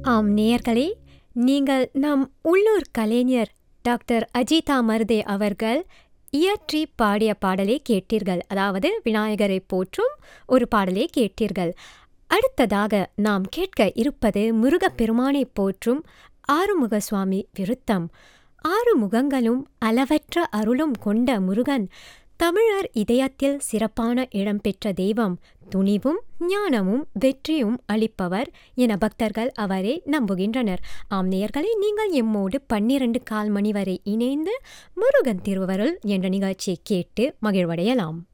ஆம் நேயர்களே நீங்கள் நம் உள்ளூர் கலைஞர் டாக்டர் அஜிதா மருதே அவர்கள் இயற்றி பாடிய பாடலை கேட்டீர்கள் அதாவது விநாயகரை போற்றும் ஒரு பாடலை கேட்டீர்கள் அடுத்ததாக நாம் கேட்க இருப்பது முருகப்பெருமானை போற்றும் ஆறுமுக சுவாமி விருத்தம் ஆறு முகங்களும் அளவற்ற அருளும் கொண்ட முருகன் தமிழர் இதயத்தில் சிறப்பான இடம்பெற்ற தெய்வம் துணிவும் ஞானமும் வெற்றியும் அளிப்பவர் என பக்தர்கள் அவரை நம்புகின்றனர் ஆம் நேயர்களே நீங்கள் எம்மோடு பன்னிரண்டு கால் மணி வரை இணைந்து முருகன் திருவருள் என்ற நிகழ்ச்சியை கேட்டு மகிழ்வடையலாம்